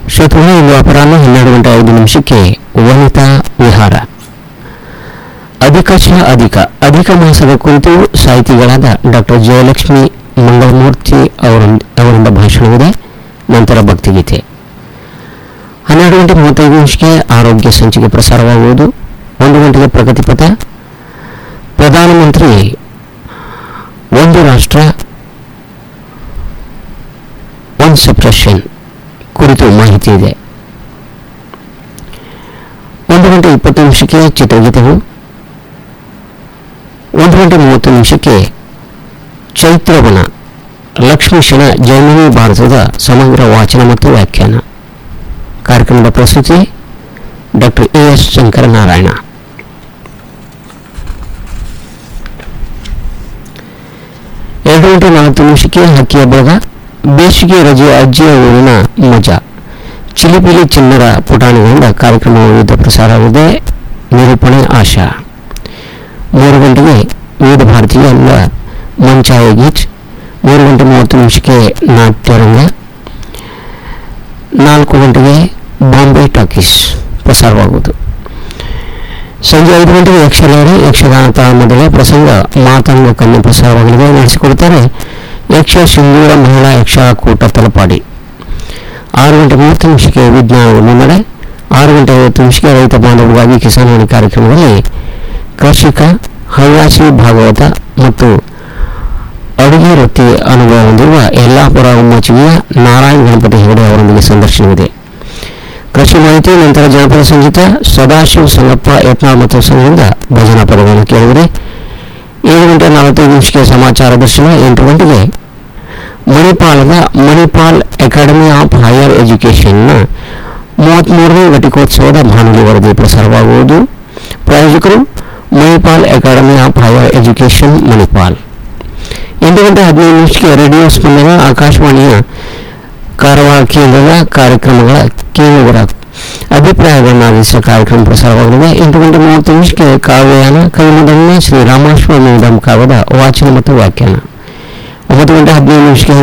ಶ್ರೋತೃಗಳು ಇಂದು ಅಪರಾಹ್ನ ಹನ್ನೆರಡು ಗಂಟೆ ಐದು ನಿಮಿಷಕ್ಕೆ ವನಿತಾ ವಿಹಾರ ಅಧಿಕಶ ಅಧಿಕ ಅಧಿಕ ಮಾಸದ ಕುರಿತು ಸಾಹಿತಿಗಳಾದ ಡಾಕ್ಟರ್ ಜಯಲಕ್ಷ್ಮಿ ಮಂಗಳಮೂರ್ತಿ ಅವರಿಂದ ಅವರಿಂದ ಭಾಷಣವಿದೆ ನಂತರ ಭಕ್ತಿಗೀತೆ ಹನ್ನೆರಡು ಗಂಟೆ ಮೂವತ್ತೈದು ನಿಮಿಷಕ್ಕೆ ಆರೋಗ್ಯ ಸಂಚಿಕೆ ಪ್ರಸಾರವಾಗುವುದು ಒಂದು ಗಂಟೆಗೆ ಪ್ರಗತಿಪಥ ಪ್ರಧಾನಮಂತ್ರಿ ಒಂದು ರಾಷ್ಟ್ರ ಒನ್ ಸಪ್ರೆಷನ್ ಕುರಿತು ಮಾಹಿತಿ ಇದೆ ಒಂದು ಗಂಟೆ ಇಪ್ಪತ್ತು ನಿಮಿಷಕ್ಕೆ ಚಿತ್ರಗೀತೆಗಳು ಒಂದು ಗಂಟೆ ಮೂವತ್ತು ನಿಮಿಷಕ್ಕೆ ಚೈತ್ರವನ ಲಕ್ಷ್ಮೀಶನ ಜೈಮಿನಿ ಭಾರತದ ಸಮಗ್ರ ವಾಚನ ಮತ್ತು ವ್ಯಾಖ್ಯಾನ ಕಾರ್ಯಕ್ರಮದ ಪ್ರಸ್ತುತಿ ಡಾಕ್ಟರ್ ಎ ಎಸ್ ಶಂಕರನಾರಾಯಣ ಎರಡು ಗಂಟೆ ನಾಲ್ಕು ನಿಮಿಷಕ್ಕೆ ಹಕ್ಕಿಯ ಬಳಗ ಬೇಸಿಗೆ ರಜೆಯ ಅಜ್ಜಿಯ ಊರಿನ ಮಜಾ ಚಿಲಿಪಿಲಿ ಚಿನ್ನರ ಪುಟಾಣಿಗಳಿಂದ ಕಾರ್ಯಕ್ರಮ ವಿವಿಧ ಪ್ರಸಾರವಿದೆ ನಿರೂಪಣೆ ಆಶಾ ಮೂರು ಗಂಟೆಗೆ ವಿವಿಧ ಭಾರತೀಯ ಎಲ್ಲ ಮಂಚಾಯ ಗೀಚ್ ಮೂರು ಗಂಟೆ ಮೂವತ್ತು ನಿಮಿಷಕ್ಕೆ ನಾಟ್ಯರಂಗ ನಾಲ್ಕು ಗಂಟೆಗೆ ಬಾಂಬೆ ಟಾಕೀಸ್ ಪ್ರಸಾರವಾಗುವುದು ಸಂಜೆ ಐದು ಗಂಟೆಗೆ ಯಕ್ಷಗಾನ ಯಕ್ಷಗಾನ ತಾಳಮದಲ ಪ್ರಸಂಗ ಮಾತಂಗ ಕನ್ಯೆ ಪ್ರಸಾರವಾಗಲಿದೆ ನಡೆಸಿಕೊಡುತ್ತಾರೆ ಯಕ್ಷ ಸಿಂಧೂರ ಮಹಿಳಾ ಯಕ್ಷಕೂಟ ತಲಪಾಡಿ ಆರು ಗಂಟೆ ಮೂವತ್ತು ನಿಮಿಷಕ್ಕೆ ವಿಜ್ಞಾನ ಮುನ್ನಡೆ ಆರು ಗಂಟೆ ಐವತ್ತು ನಿಮಿಷಕ್ಕೆ ರೈತ ಬಾಂಧವರಿಗಾಗಿ ಕಿಸಾನ್ವಾಣಿ ಕಾರ್ಯಕ್ರಮದಲ್ಲಿ ಕೃಷಿಕ ಹವ್ಯಾಸಿ ಭಾಗವತ ಮತ್ತು ಅಡುಗೆ ವೃತ್ತಿ ಅನುಭವ ಹೊಂದಿರುವ ಯಲ್ಲಾಪುರ ಉಮ್ಮಚಿವಿಯ ನಾರಾಯಣ್ ಗಣಪತಿ ಹೆಗಡೆ ಅವರೊಂದಿಗೆ ಸಂದರ್ಶನವಿದೆ ಕೃಷಿ ಮಾಹಿತಿ ನಂತರ ಜನಪದ ಸಂಗೀತ ಸದಾಶಿವ ಸಂಗಪ್ಪ ಯತ್ನಾಳ್ ಮತ್ತು ಸಂಘದಿಂದ ಭಜನಾ ಪದಗಳನ್ನು ಕೇಳಿದರೆ ಏಳು ಗಂಟೆ ನಲವತ್ತೈದು ನಿಮಿಷಕ್ಕೆ ಸಮಾಚಾರ ದರ್ಶನ ಎಂಟು ಗಂಟೆಗೆ ಮಣಿಪಾಲದ ಮಣಿಪಾಲ್ ಅಕಾಡೆಮಿ ಆಫ್ ಹೈಯರ್ ಎಜುಕೇಷನ್ನ ಮೂವತ್ತ್ಮೂರನೇ ಘಟಿಕೋತ್ಸವದ ಬಾನುಲಿ ವರದಿ ಪ್ರಸಾರವಾಗುವುದು ಪ್ರಾಯೋಜಕರು Manipal academy of higher education Manipal ಎಂಟು ಗಂಟೆ ಹದಿನೈದು ನಿಮಿಷಕ್ಕೆ ರೇಡಿಯೋ ಸ್ಪಂದನ ಆಕಾಶವಾಣಿಯ ಕಾರವಾರ ಕೇಂದ್ರದ ಕಾರ್ಯಕ್ರಮಗಳ ಕೇಳುಗರ ಅಭಿಪ್ರಾಯಗಳನ್ನು ಆಧರಿಸಿದ ಕಾರ್ಯಕ್ರಮ ಪ್ರಸಾರವಾಗಲಿದೆ ಎಂಟು ಗಂಟೆ ಮೂವತ್ತು ನಿಮಿಷಕ್ಕೆ ಕಾವ್ಯಯಾನ ಕವಿಮದನ್ನ ಶ್ರೀ ರಾಮಾಶ್ವಮೇಧಂ ಕಾವ್ಯದ ವಾಚನ ಮತ್ತು ವ್ಯಾಖ್ಯಾನ ಒಂಬತ್ತು ಗಂಟೆ ಹದಿನೈದು ನಿಮಿಷಕ್ಕೆ